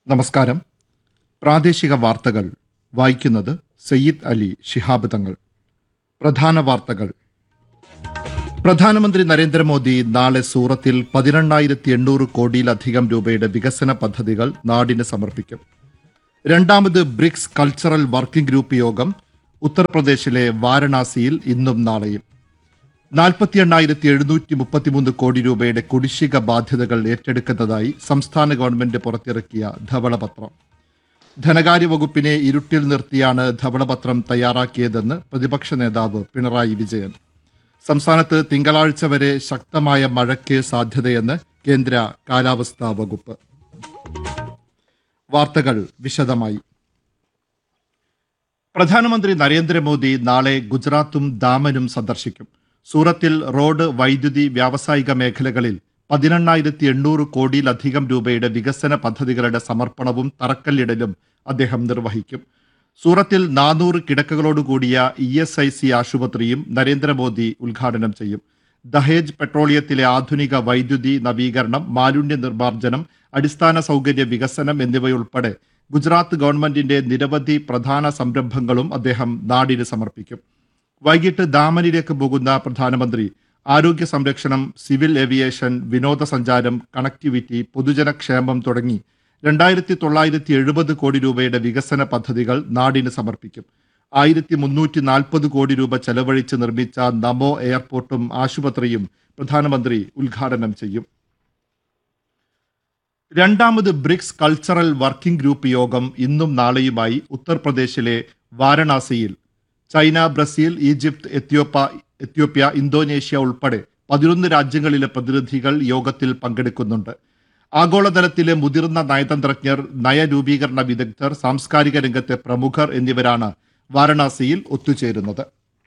നമസ്കാരം പ്രാദേശിക വാർത്തകൾ വായിക്കുന്നത് സയ്യിദ് അലി ശിഹാബ് തങ്ങൾ പ്രധാന വാർത്തകൾ പ്രധാനമന്ത്രി നരേന്ദ്രമോദി നാളെ സൂറത്തിൽ പതിനെണ്ണായിരത്തി എണ്ണൂറ് കോടിയിലധികം രൂപയുടെ വികസന പദ്ധതികൾ നാടിന് സമർപ്പിക്കും രണ്ടാമത് ബ്രിക്സ് കൾച്ചറൽ വർക്കിംഗ് ഗ്രൂപ്പ് യോഗം ഉത്തർപ്രദേശിലെ വാരണാസിയിൽ ഇന്നും നാളെയും നാൽപ്പത്തി എണ്ണായിരത്തി എഴുന്നൂറ്റി മുപ്പത്തിമൂന്ന് കോടി രൂപയുടെ കുടിശ്ശിക ബാധ്യതകൾ ഏറ്റെടുക്കുന്നതായി സംസ്ഥാന ഗവൺമെന്റ് പുറത്തിറക്കിയ ധവളപത്രം ധനകാര്യ വകുപ്പിനെ ഇരുട്ടിൽ നിർത്തിയാണ് ധവളപത്രം തയ്യാറാക്കിയതെന്ന് പ്രതിപക്ഷ നേതാവ് പിണറായി വിജയൻ സംസ്ഥാനത്ത് തിങ്കളാഴ്ച വരെ ശക്തമായ മഴയ്ക്ക് സാധ്യതയെന്ന് കേന്ദ്ര കാലാവസ്ഥാ വകുപ്പ് വാർത്തകൾ വിശദമായി പ്രധാനമന്ത്രി നരേന്ദ്രമോദി നാളെ ഗുജറാത്തും ദാമനും സന്ദർശിക്കും സൂറത്തിൽ റോഡ് വൈദ്യുതി വ്യാവസായിക മേഖലകളിൽ പതിനെണ്ണായിരത്തി എണ്ണൂറ് കോടിയിലധികം രൂപയുടെ വികസന പദ്ധതികളുടെ സമർപ്പണവും തറക്കല്ലിടലും അദ്ദേഹം നിർവഹിക്കും സൂറത്തിൽ നാനൂറ് കിടക്കകളോടുകൂടിയ ഇ എസ് ഐ സി ആശുപത്രിയും നരേന്ദ്രമോദി ഉദ്ഘാടനം ചെയ്യും ദഹേജ് പെട്രോളിയത്തിലെ ആധുനിക വൈദ്യുതി നവീകരണം മാലിന്യ നിർമ്മാർജ്ജനം അടിസ്ഥാന സൗകര്യ വികസനം എന്നിവയുൾപ്പെടെ ഗുജറാത്ത് ഗവൺമെന്റിന്റെ നിരവധി പ്രധാന സംരംഭങ്ങളും അദ്ദേഹം നാടിന് സമർപ്പിക്കും വൈകിട്ട് ദാമനിലേക്ക് പോകുന്ന പ്രധാനമന്ത്രി ആരോഗ്യ സംരക്ഷണം സിവിൽ ഏവിയേഷൻ വിനോദസഞ്ചാരം കണക്ടിവിറ്റി പൊതുജനക്ഷേമം തുടങ്ങി രണ്ടായിരത്തി തൊള്ളായിരത്തി എഴുപത് കോടി രൂപയുടെ വികസന പദ്ധതികൾ നാടിന് സമർപ്പിക്കും ആയിരത്തി മുന്നൂറ്റി നാൽപ്പത് കോടി രൂപ ചെലവഴിച്ച് നിർമ്മിച്ച നമോ എയർപോർട്ടും ആശുപത്രിയും പ്രധാനമന്ത്രി ഉദ്ഘാടനം ചെയ്യും രണ്ടാമത് ബ്രിക്സ് കൾച്ചറൽ വർക്കിംഗ് ഗ്രൂപ്പ് യോഗം ഇന്നും നാളെയുമായി ഉത്തർപ്രദേശിലെ വാരണാസിയിൽ China Brazil Egypt Ethiopia Ethiopia Indonesia ഉൾപ്പെടെ പതിനൊന്ന് രാജ്യങ്ങളിലെ പ്രതിനിധികൾ യോഗത്തിൽ പങ്കെടുക്കുന്നുണ്ട് ആഗോളതലത്തിലെ മുതിർന്ന നയതന്ത്രജ്ഞർ നയരൂപീകരണ വിദഗ്ധർ സാംസ്കാരിക രംഗത്തെ പ്രമുഖർ എന്നിവരാണ് വാരണാസിയിൽ ഒത്തുചേരുന്നത്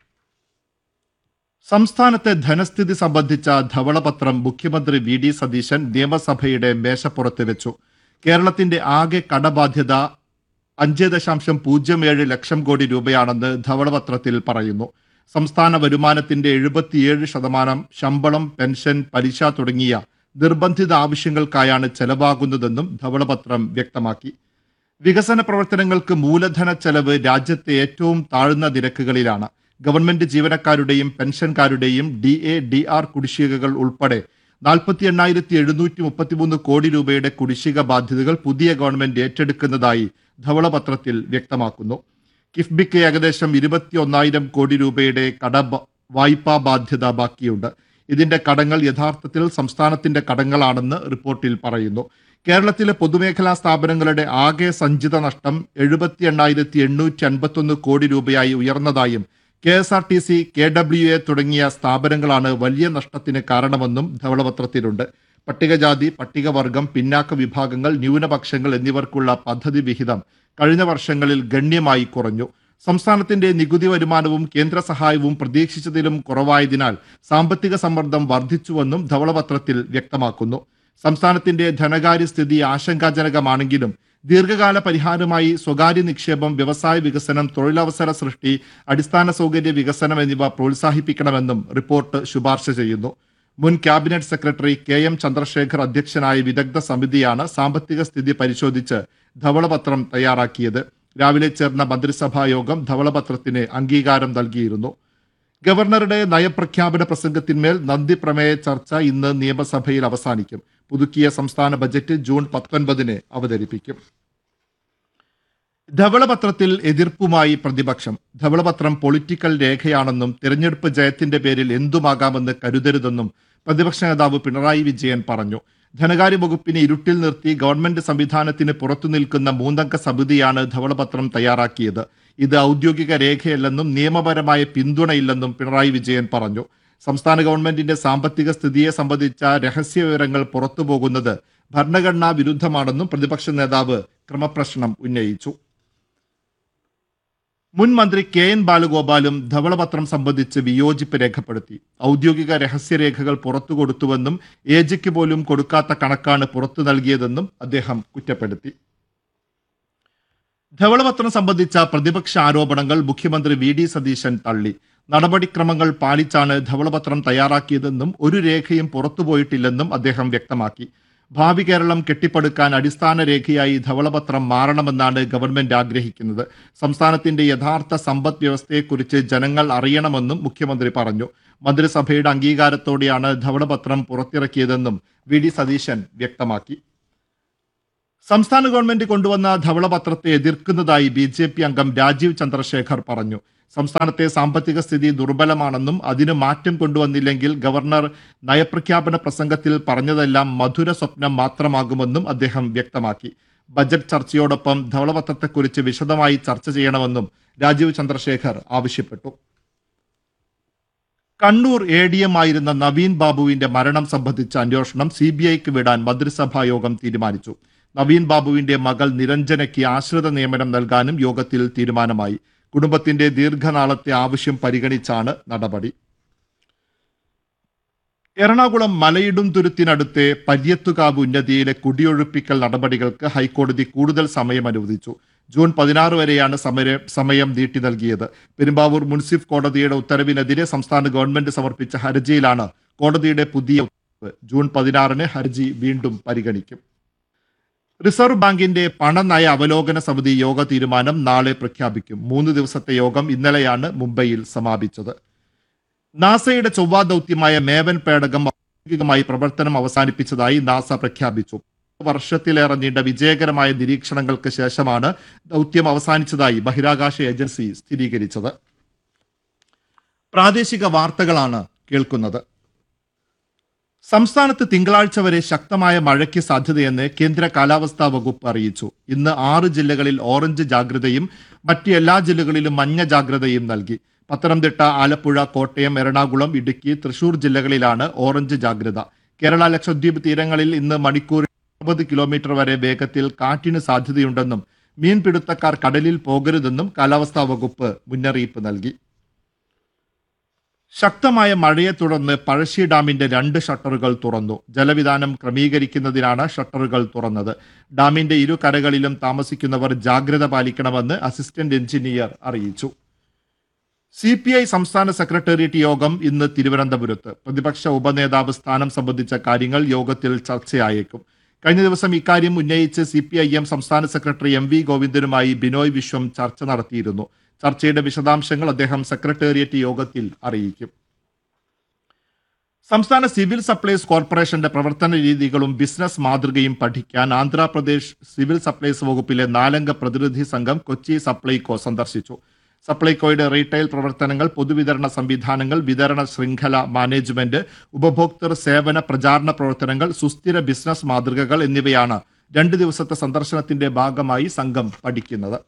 സംസ്ഥാനത്തെ ധനസ്ഥിതി സംബന്ധിച്ച ധവളപത്രം മുഖ്യമന്ത്രി വി ഡി സതീശൻ നിയമസഭയുടെ മേശപ്പുറത്ത് വെച്ചു കേരളത്തിന്റെ ആകെ കടബാധ്യത അഞ്ച് ദശാംശം പൂജ്യം ഏഴ് ലക്ഷം കോടി രൂപയാണെന്ന് ധവളപത്രത്തിൽ പറയുന്നു സംസ്ഥാന വരുമാനത്തിന്റെ എഴുപത്തിയേഴ് ശതമാനം ശമ്പളം പെൻഷൻ പലിശ തുടങ്ങിയ നിർബന്ധിത ആവശ്യങ്ങൾക്കായാണ് ചെലവാകുന്നതെന്നും ധവളപത്രം വ്യക്തമാക്കി വികസന പ്രവർത്തനങ്ങൾക്ക് മൂലധന ചെലവ് രാജ്യത്തെ ഏറ്റവും താഴ്ന്ന നിരക്കുകളിലാണ് ഗവൺമെന്റ് ജീവനക്കാരുടെയും പെൻഷൻകാരുടെയും ഡി എ ഡി ആർ കുടിശ്ശികകൾ ഉൾപ്പെടെ നാൽപ്പത്തി എണ്ണായിരത്തി എഴുന്നൂറ്റി മുപ്പത്തിമൂന്ന് കോടി രൂപയുടെ കുടിശ്ശിക ബാധ്യതകൾ പുതിയ ഗവൺമെന്റ് ഏറ്റെടുക്കുന്നതായി ധവളപത്രത്തിൽ വ്യക്തമാക്കുന്നു കിഫ്ബിക്ക് ഏകദേശം ഇരുപത്തി ഒന്നായിരം കോടി രൂപയുടെ കട ബ- വായ്പാ ബാധ്യത ബാക്കിയുണ്ട് ഇതിന്റെ കടങ്ങൾ യഥാർത്ഥത്തിൽ സംസ്ഥാനത്തിന്റെ കടങ്ങളാണെന്ന് റിപ്പോർട്ടിൽ പറയുന്നു കേരളത്തിലെ പൊതുമേഖലാ സ്ഥാപനങ്ങളുടെ ആകെ സഞ്ചിത നഷ്ടം എഴുപത്തി എണ്ണായിരത്തി എണ്ണൂറ്റി അൻപത്തൊന്ന് കോടി രൂപയായി ഉയർന്നതായും K S R T C K W A തുടങ്ങിയ സ്ഥാപനങ്ങളാണ് വലിയ നഷ്ടത്തിന് കാരണമെന്നും ധവളപത്രത്തിലുണ്ട് പട്ടികജാതി പട്ടികവർഗം പിന്നാക്ക വിഭാഗങ്ങൾ ന്യൂനപക്ഷങ്ങൾ എന്നിവർക്കുള്ള പദ്ധതി വിഹിതം കഴിഞ്ഞ വർഷങ്ങളിൽ ഗണ്യമായി കുറഞ്ഞു സംസ്ഥാനത്തിന്റെ നികുതി വരുമാനവും കേന്ദ്ര സഹായവും പ്രതീക്ഷിച്ചതിലും കുറവായതിനാൽ സാമ്പത്തിക സമ്മർദ്ദം വർദ്ധിച്ചുവെന്നും ധവളപത്രത്തിൽ വ്യക്തമാക്കുന്നു സംസ്ഥാനത്തിന്റെ ധനകാര്യ സ്ഥിതി ആശങ്കാജനകമാണെങ്കിലും ദീർഘകാല പരിഹാരമായി സ്വകാര്യ നിക്ഷേപം വ്യവസായ വികസനം തൊഴിലവസര സൃഷ്ടി അടിസ്ഥാന സൗകര്യ വികസനം എന്നിവ പ്രോത്സാഹിപ്പിക്കണമെന്നും റിപ്പോർട്ട് ശുപാർശ ചെയ്യുന്നു മുൻ cabinet secretary K M Chandrasekhar അധ്യക്ഷനായ വിദഗ്ധ സമിതിയാണ് സാമ്പത്തിക സ്ഥിതി പരിശോധിച്ച് ധവളപത്രം തയ്യാറാക്കിയത് രാവിലെ ചേർന്ന മന്ത്രിസഭാ യോഗം ധവളപത്രത്തിന് അംഗീകാരം നൽകിയിരുന്നു ഗവർണറുടെ നയപ്രഖ്യാപന പ്രസംഗത്തിന്മേൽ നന്ദി പ്രമേയ ചർച്ച ഇന്ന് നിയമസഭയിൽ അവസാനിക്കും പുതുക്കിയ സംസ്ഥാന ബജറ്റ് ജൂൺ പത്തൊൻപതിന് അവതരിപ്പിക്കും ധവളപത്രത്തിൽ എതിർപ്പുമായി പ്രതിപക്ഷം ധവളപത്രം പൊളിറ്റിക്കൽ രേഖയാണെന്നും തിരഞ്ഞെടുപ്പ് ജയത്തിന്റെ പേരിൽ എന്തുമാകാമെന്ന് കരുതരുതെന്നും പ്രതിപക്ഷ നേതാവ് പിണറായി വിജയൻ പറഞ്ഞു ധനകാര്യ വകുപ്പിനെ ഇരുട്ടിൽ നിർത്തി ഗവൺമെന്റ് സംവിധാനത്തിന് പുറത്തു നിൽക്കുന്ന മൂന്നംഗ സമിതിയാണ് ധവളപത്രം തയ്യാറാക്കിയത് ഇത് ഔദ്യോഗിക രേഖയല്ലെന്നും നിയമപരമായ പിന്തുണയില്ലെന്നും പിണറായി വിജയൻ പറഞ്ഞു സംസ്ഥാന ഗവൺമെന്റിന്റെ സാമ്പത്തിക സ്ഥിതിയെ സംബന്ധിച്ച രഹസ്യ വിവരങ്ങൾ പുറത്തുപോകുന്നത് ഭരണഘടനാ വിരുദ്ധമാണെന്നും പ്രതിപക്ഷ നേതാവ് ക്രമപ്രശ്നം ഉന്നയിച്ചു മുൻ മന്ത്രി കെ എൻ ബാലഗോപാലും ധവളപത്രം സംബന്ധിച്ച് വിയോജിപ്പ് രേഖപ്പെടുത്തി ഔദ്യോഗിക രഹസ്യരേഖകൾ പുറത്തു കൊടുത്തുവെന്നും ഏജിക്ക് പോലും കൊടുക്കാത്ത കണക്കാണ് പുറത്തു നൽകിയതെന്നും അദ്ദേഹം കുറ്റപ്പെടുത്തി ധവളപത്രം സംബന്ധിച്ച പ്രതിപക്ഷ ആരോപണങ്ങൾ മുഖ്യമന്ത്രി വി ഡി സതീശൻ തള്ളി നടപടിക്രമങ്ങൾ പാലിച്ചാണ് ധവളപത്രം തയ്യാറാക്കിയതെന്നും ഒരു രേഖയും പുറത്തുപോയിട്ടില്ലെന്നും അദ്ദേഹം വ്യക്തമാക്കി ഭാവി കേരളം കെട്ടിപ്പടുക്കാൻ അടിസ്ഥാന രേഖയായി ധവളപത്രം മാറണമെന്നാണ് ഗവൺമെന്റ് ആഗ്രഹിക്കുന്നത് സംസ്ഥാനത്തിന്റെ യഥാർത്ഥ സമ്പദ് വ്യവസ്ഥയെക്കുറിച്ച് ജനങ്ങൾ അറിയണമെന്നും മുഖ്യമന്ത്രി പറഞ്ഞു മന്ത്രിസഭയുടെ അംഗീകാരത്തോടെയാണ് ധവളപത്രം പുറത്തിറക്കിയതെന്നും വി ഡി സതീശൻ വ്യക്തമാക്കി സംസ്ഥാന ഗവൺമെന്റ് കൊണ്ടുവന്ന ധവളപത്രത്തെ എതിർക്കുന്നതായി ബി ജെ പി അംഗം രാജീവ് ചന്ദ്രശേഖർ പറഞ്ഞു സംസ്ഥാനത്തെ സാമ്പത്തിക സ്ഥിതി ദുർബലമാണെന്നും അതിന് മാറ്റം കൊണ്ടുവന്നില്ലെങ്കിൽ ഗവർണർ നയപ്രഖ്യാപന പ്രസംഗത്തിൽ പറഞ്ഞതെല്ലാം മധുര സ്വപ്നം മാത്രമാകുമെന്നും അദ്ദേഹം വ്യക്തമാക്കി ബജറ്റ് ചർച്ചയോടൊപ്പം ധവളപത്രത്തെക്കുറിച്ച് വിശദമായി ചർച്ച ചെയ്യണമെന്നും രാജീവ് ചന്ദ്രശേഖർ ആവശ്യപ്പെട്ടു കണ്ണൂർ എ ഡി എം ആയിരുന്ന നവീൻ ബാബുവിന്റെ മരണം സംബന്ധിച്ച അന്വേഷണം സി ബി ഐക്ക് വിടാൻ മന്ത്രിസഭാ യോഗം തീരുമാനിച്ചു നവീൻ ബാബുവിന്റെ മകൾ നിരഞ്ജനയ്ക്ക് ആശ്രിത നിയമനം നൽകാനും യോഗത്തിൽ തീരുമാനമായി കുടുംബത്തിന്റെ ദീർഘനാളത്തെ ആവശ്യം പരിഗണിച്ചാണ് നടപടി എറണാകുളം മലയിടും തുരുത്തിനടുത്തെ പര്യത്തുകാവ് ഉന്നതിയിലെ കുടിയൊഴിപ്പിക്കൽ നടപടികൾക്ക് ഹൈക്കോടതി കൂടുതൽ സമയം അനുവദിച്ചു ജൂൺ പതിനാറ് വരെയാണ് സമര സമയം നീട്ടി നൽകിയത് പെരുമ്പാവൂർ മുൻസിഫ് കോടതിയുടെ ഉത്തരവിനെതിരെ സംസ്ഥാന ഗവൺമെന്റ് സമർപ്പിച്ച ഹർജിയിലാണ് കോടതിയുടെ പുതിയ ഉത്തരവ് ജൂൺ പതിനാറിന് ഹർജി വീണ്ടും പരിഗണിക്കും റിസർവ് ബാങ്കിന്റെ പണനയ അവലോകന സമിതി യോഗ തീരുമാനം നാളെ പ്രഖ്യാപിക്കും മൂന്ന് ദിവസത്തെ യോഗം ഇന്നലെയാണ് മുംബൈയിൽ സമാപിച്ചത് നാസയുടെ ചൊവ്വാ ദൗത്യമായ മേവൻ പേടകം ഔദ്യോഗികമായി പ്രവർത്തനം അവസാനിപ്പിച്ചതായി നാസ പ്രഖ്യാപിച്ചു വർഷത്തിലേറെ നീണ്ട വിജയകരമായ നിരീക്ഷണങ്ങൾക്ക് ശേഷമാണ് ദൗത്യം അവസാനിച്ചതായി ബഹിരാകാശ ഏജൻസി സ്ഥിരീകരിച്ചത് പ്രാദേശിക വാർത്തകളാണ് കേൾക്കുന്നത് സംസ്ഥാനത്ത് തിങ്കളാഴ്ച വരെ ശക്തമായ മഴയ്ക്ക് സാധ്യതയെന്ന് കേന്ദ്ര കാലാവസ്ഥാ വകുപ്പ് അറിയിച്ചു ഇന്ന് ആറ് ജില്ലകളിൽ ഓറഞ്ച് ജാഗ്രതയും മറ്റ് എല്ലാ ജില്ലകളിലും മഞ്ഞ ജാഗ്രതയും നൽകി പത്തനംതിട്ട ആലപ്പുഴ കോട്ടയം എറണാകുളം ഇടുക്കി തൃശൂർ ജില്ലകളിലാണ് ഓറഞ്ച് ജാഗ്രത കേരള ലക്ഷദ്വീപ് തീരങ്ങളിൽ ഇന്ന് മണിക്കൂറിൽ അറുപത് കിലോമീറ്റർ വരെ വേഗത്തിൽ കാറ്റിന് സാധ്യതയുണ്ടെന്നും മീൻപിടുത്തക്കാർ കടലിൽ പോകരുതെന്നും കാലാവസ്ഥാ വകുപ്പ് മുന്നറിയിപ്പ് നൽകി ശക്തമായ മഴയെ തുടർന്ന് പഴശ്ശി ഡാമിന്റെ രണ്ട് ഷട്ടറുകൾ തുറന്നു ജലവിധാനം ക്രമീകരിക്കുന്നതിനാണ് ഷട്ടറുകൾ തുറന്നത് ഡാമിന്റെ ഇരു കരകളിലും താമസിക്കുന്നവർ ജാഗ്രത പാലിക്കണമെന്ന് അസിസ്റ്റന്റ് എഞ്ചിനീയർ അറിയിച്ചു സി പി ഐ സംസ്ഥാന സെക്രട്ടേറിയറ്റ് യോഗം ഇന്ന് തിരുവനന്തപുരത്ത് പ്രതിപക്ഷ ഉപനേതാവ് സ്ഥാനം സംബന്ധിച്ച കാര്യങ്ങൾ യോഗത്തിൽ ചർച്ചയായേക്കും കഴിഞ്ഞ ദിവസം ഇക്കാര്യം ഉന്നയിച്ച് സി പി ഐ എം സംസ്ഥാന സെക്രട്ടറി എം വി ഗോവിന്ദനുമായി ബിനോയ് വിശ്വം ചർച്ച നടത്തിയിരുന്നു ചർച്ചയുടെ വിശദാംശങ്ങൾ അദ്ദേഹം സെക്രട്ടേറിയറ്റ് യോഗത്തിൽ അറിയിക്കും സംസ്ഥാന സിവിൽ സപ്ലൈസ് കോർപ്പറേഷന്റെ പ്രവർത്തന രീതികളും ബിസിനസ് മാതൃകയും പഠിക്കാൻ ആന്ധ്രാപ്രദേശ് സിവിൽ സപ്ലൈസ് വകുപ്പിലെ നാലംഗ പ്രതിനിധി സംഘം കൊച്ചി സപ്ലൈകോ സന്ദർശിച്ചു സപ്ലൈകോയുടെ റീറ്റെയിൽ പ്രവർത്തനങ്ങൾ പൊതുവിതരണ സംവിധാനങ്ങൾ വിതരണ ശൃംഖല മാനേജ്മെന്റ് ഉപഭോക്തൃ സേവന പ്രചാരണ പ്രവർത്തനങ്ങൾ സുസ്ഥിര ബിസിനസ് മാതൃകകൾ എന്നിവയാണ് രണ്ട് ദിവസത്തെ സന്ദർശനത്തിന്റെ ഭാഗമായി സംഘം പഠിക്കുന്നത്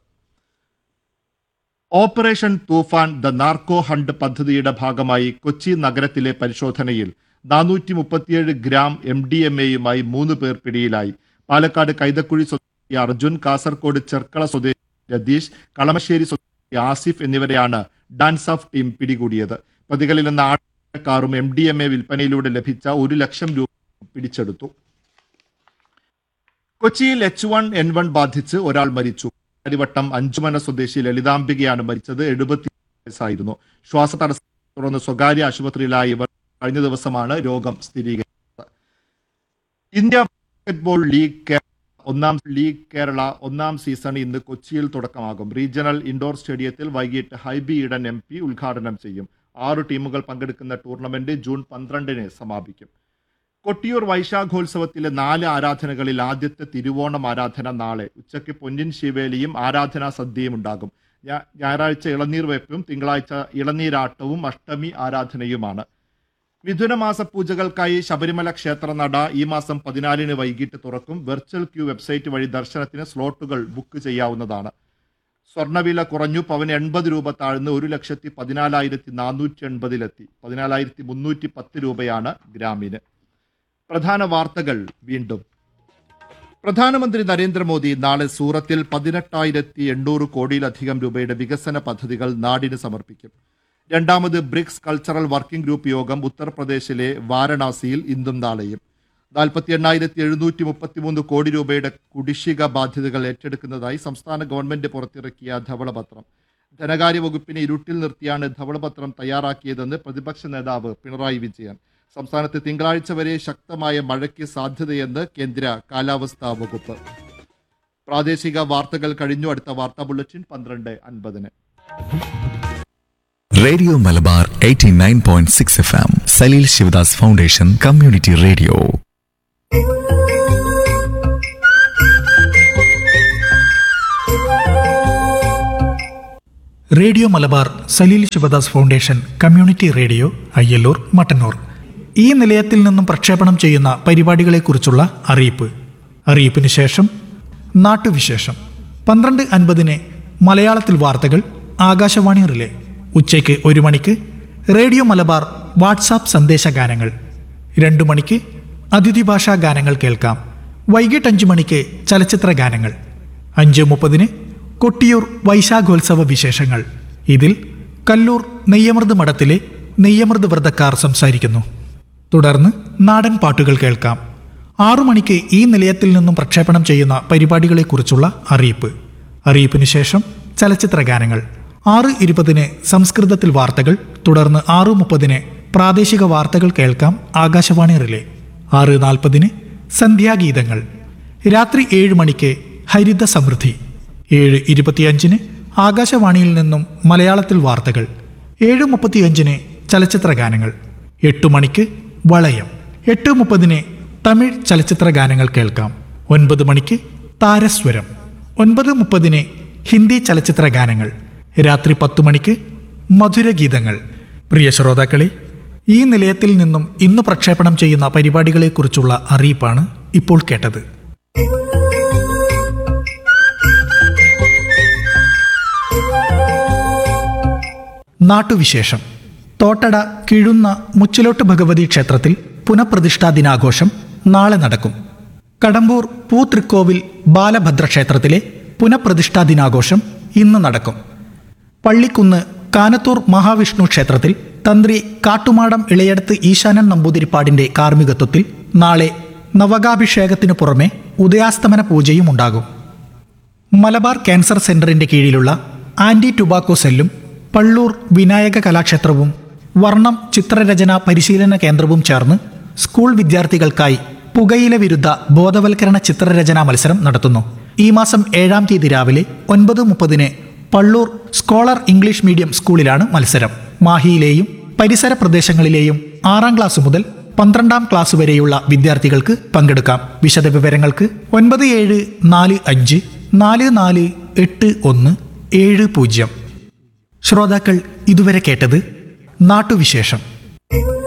operation Toofan the narco hunt പദ്ധതിയുടെ ഭാഗമായി കൊച്ചി നഗരത്തിലെ പരിശോധനയിൽ നാനൂറ്റി മുപ്പത്തിയേഴ് ഗ്രാം എം ഡി എം എയുമായി മൂന്ന് പേർ പിടിയിലായി പാലക്കാട് കൈതക്കുഴി സ്വദേശി അർജുൻ കാസർകോട് ചെർക്കള സ്വദേശി രതീഷ് കളമശ്ശേരി സ്വദേശി ആസിഫ് എന്നിവരെയാണ് ഡാൻസ് ഓഫ് ടീം പിടികൂടിയത് പ്രതികളിൽ നിന്ന് ആറ് കാറും എം ഡി എം എ വിൽപ്പനയിലൂടെ ലഭിച്ച ഒരു ലക്ഷം രൂപ പിടിച്ചെടുത്തു കൊച്ചിയിൽ എച്ച് വൺ എൻ വൺ ബാധിച്ച് ഒരാൾ മരിച്ചു അരിവട്ടം അഞ്ചുമന സ്വദേശി ലളിതാംബികയാണ് മരിച്ചത് എഴുപത്തി വയസ്സായിരുന്നു ശ്വാസതടസ്സം തുടർന്ന് സ്വകാര്യ ആശുപത്രിയിലായി ഇവർ കഴിഞ്ഞ ദിവസമാണ് രോഗം സ്ഥിരീകരിച്ചത് ഇന്ത്യ ബാസ്കറ്റ്ബോൾ ലീഗ് കേരള ഒന്നാം ലീഗ് കേരള ഒന്നാം സീസൺ ഇന്ന് കൊച്ചിയിൽ തുടക്കമാകും റീജിയണൽ ഇൻഡോർ സ്റ്റേഡിയത്തിൽ വൈകിട്ട് ഹൈബി ഈഡൻ എം പി ഉദ്ഘാടനം ചെയ്യും ആറ് ടീമുകൾ പങ്കെടുക്കുന്ന ടൂർണമെന്റ് ജൂൺ പന്ത്രണ്ടിന് സമാപിക്കും കൊട്ടിയൂർ വൈശാഖോത്സവത്തിലെ നാല് ആരാധനകളിൽ ആദ്യത്തെ തിരുവോണം ആരാധന നാളെ ഉച്ചയ്ക്ക് പൊന്നിൻ ശിവേലിയും ആരാധനാ സദ്യയും ഉണ്ടാകും ഞാ- ഞായറാഴ്ച ഇളനീർ വെപ്പും തിങ്കളാഴ്ച ഇളനീരാട്ടവും അഷ്ടമി ആരാധനയുമാണ് മിഥുനമാസ പൂജകൾക്കായി ശബരിമല ക്ഷേത്രനട ഈ മാസം പതിനാലിന് വൈകിട്ട് തുറക്കും വെർച്വൽ ക്യൂ വെബ്സൈറ്റ് വഴി ദർശനത്തിന് സ്ലോട്ടുകൾ ബുക്ക് ചെയ്യാവുന്നതാണ് സ്വർണ്ണവില കുറഞ്ഞു പവന് എൺപത് രൂപ താഴ്ന്ന് ഒരു ലക്ഷത്തി പതിനാലായിരത്തി നാനൂറ്റി എൺപതിലെത്തി പതിനാലായിരത്തി മുന്നൂറ്റി പത്ത് രൂപയാണ് ഗ്രാമിന് പ്രധാന വാർത്തകൾ വീണ്ടും പ്രധാനമന്ത്രി നരേന്ദ്രമോദി നാളെ സൂറത്തിൽ പതിനെട്ടായിരത്തി എണ്ണൂറ് കോടിയിലധികം രൂപയുടെ വികസന പദ്ധതികൾ നാടിന് സമർപ്പിക്കും രണ്ടാമത് ബ്രിക്സ് കൾച്ചറൽ വർക്കിംഗ് ഗ്രൂപ്പ് യോഗം ഉത്തർപ്രദേശിലെ വാരണാസിയിൽ ഇന്നും നാളെയും നാൽപ്പത്തി എണ്ണായിരത്തി എഴുന്നൂറ്റി മുപ്പത്തിമൂന്ന് കോടി രൂപയുടെ കുടിശ്ശിക ബാധ്യതകൾ ഏറ്റെടുക്കുന്നതായി സംസ്ഥാന ഗവൺമെന്റ് പുറത്തിറക്കിയ ധവളപത്രം ധനകാര്യ വകുപ്പിനെ ഇരുട്ടിൽ നിർത്തിയാണ് ധവളപത്രം തയ്യാറാക്കിയതെന്ന് പ്രതിപക്ഷ നേതാവ് പിണറായി വിജയൻ സംസ്ഥാനത്ത് തിങ്കളാഴ്ച വരെ ശക്തമായ മഴയ്ക്ക് സാധ്യതയെന്ന് കേന്ദ്ര കാലാവസ്ഥാ വകുപ്പ് പ്രാദേശിക വാർത്തകൾ കഴിഞ്ഞു അടുത്ത വാർത്താ ബുള്ളറ്റിൻ പന്ത്രണ്ട് അൻപതിന് radio Malabar 89.6 F M Saleel Sivadas foundation community radio radio Malabar Saleel Sivadas foundation community radio Ayyallur Mattannur ഈ നിലയത്തിൽ നിന്നും പ്രക്ഷേപണം ചെയ്യുന്ന പരിപാടികളെക്കുറിച്ചുള്ള അറിയിപ്പ് അറിയിപ്പിന് ശേഷം നാട്ടുവിശേഷം പന്ത്രണ്ട് അൻപതിന് മലയാളത്തിൽ വാർത്തകൾ ആകാശവാണി റിലേ ഉച്ചയ്ക്ക് ഒരു മണിക്ക് റേഡിയോ മലബാർ വാട്സാപ്പ് സന്ദേശ ഗാനങ്ങൾ രണ്ടു മണിക്ക് അതിഥി ഭാഷാ ഗാനങ്ങൾ കേൾക്കാം വൈകിട്ട് അഞ്ചു മണിക്ക് ചലച്ചിത്ര ഗാനങ്ങൾ അഞ്ച് മുപ്പതിന് കൊട്ടിയൂർ വൈശാഖോത്സവ വിശേഷങ്ങൾ ഇതിൽ കല്ലൂർ നെയ്യമൃത് മഠത്തിലെ നെയ്യമൃത് വ്രതക്കാർ സംസാരിക്കുന്നു തുടർന്ന് നാടൻ പാട്ടുകൾ കേൾക്കാം ആറു മണിക്ക് ഈ നിലയത്തിൽ നിന്നും പ്രക്ഷേപണം ചെയ്യുന്ന പരിപാടികളെക്കുറിച്ചുള്ള അറിയിപ്പ് അറിയിപ്പിന് ശേഷം ചലച്ചിത്ര ഗാനങ്ങൾ ആറ് ഇരുപതിന് സംസ്കൃതത്തിൽ വാർത്തകൾ തുടർന്ന് ആറു മുപ്പതിന് പ്രാദേശിക വാർത്തകൾ കേൾക്കാം ആകാശവാണി റിലേ ആറ് നാൽപ്പതിന് സന്ധ്യാഗീതങ്ങൾ രാത്രി ഏഴ് മണിക്ക് ഹരിത സമൃദ്ധി ഏഴ് ഇരുപത്തിയഞ്ചിന് ആകാശവാണിയിൽ നിന്നും മലയാളത്തിൽ വാർത്തകൾ ഏഴ് മുപ്പത്തിയഞ്ചിന് ചലച്ചിത്ര ഗാനങ്ങൾ എട്ട് മണിക്ക് വളയം എട്ട് മുപ്പതിന് തമിഴ് ചലച്ചിത്ര ഗാനങ്ങൾ കേൾക്കാം ഒൻപത് മണിക്ക് താരസ്വരം ഒൻപത് മുപ്പതിന് ഹിന്ദി ചലച്ചിത്ര ഗാനങ്ങൾ രാത്രി പത്തു മണിക്ക് മധുരഗീതങ്ങൾ പ്രിയ ശ്രോതാക്കളെ ഈ നിലയത്തിൽ നിന്നും ഇന്ന് പ്രക്ഷേപണം ചെയ്യുന്ന പരിപാടികളെക്കുറിച്ചുള്ള അറിയിപ്പാണ് ഇപ്പോൾ കേട്ടത് നാട്ടുവിശേഷം തോട്ടട കിഴുന്ന മുച്ചിലോട്ട് ഭഗവതി ക്ഷേത്രത്തിൽ പുനഃപ്രതിഷ്ഠാ ദിനാഘോഷം നാളെ നടക്കും കടമ്പൂർ പൂതൃക്കോവിൽ ബാലഭദ്ര ക്ഷേത്രത്തിലെ പുനഃപ്രതിഷ്ഠാ ദിനാഘോഷം ഇന്ന് നടക്കും പള്ളിക്കുന്ന് കാനത്തൂർ മഹാവിഷ്ണു ക്ഷേത്രത്തിൽ തന്ത്രി കാട്ടുമാടം ഇളയടത്ത് ഈശാനൻ നമ്പൂതിരിപ്പാടിന്റെ കാർമ്മികത്വത്തിൽ നാളെ നവകാഭിഷേകത്തിനു പുറമെ ഉദയാസ്തമന പൂജയും ഉണ്ടാകും മലബാർ ക്യാൻസർ സെന്ററിന്റെ കീഴിലുള്ള ആന്റി ടുബാക്കോ സെല്ലും പള്ളൂർ വിനായക കലാക്ഷേത്രവും വർണ്ണം ചിത്രരചന പരിശീലന കേന്ദ്രവും ചേർന്ന് സ്കൂൾ വിദ്യാർത്ഥികൾക്കായി പുകയില വിരുദ്ധ ബോധവൽക്കരണ ചിത്രരചനാ മത്സരം നടത്തുന്നു ഈ മാസം ഏഴാം തീയതി രാവിലെ ഒൻപത് മുപ്പതിന് പള്ളൂർ സ്കോളർ ഇംഗ്ലീഷ് മീഡിയം സ്കൂളിലാണ് മത്സരം മാഹിയിലെയും പരിസര പ്രദേശങ്ങളിലെയും ആറാം ക്ലാസ് മുതൽ പന്ത്രണ്ടാം ക്ലാസ് വരെയുള്ള വിദ്യാർത്ഥികൾക്ക് പങ്കെടുക്കാം വിശദവിവരങ്ങൾക്ക് ഒൻപത് ഏഴ് നാല് അഞ്ച് നാല് നാല് എട്ട് ഒന്ന് ഏഴ് പൂജ്യം ശ്രോതാക്കൾ ഇതുവരെ കേട്ടത് നാട്ടുവിശേഷം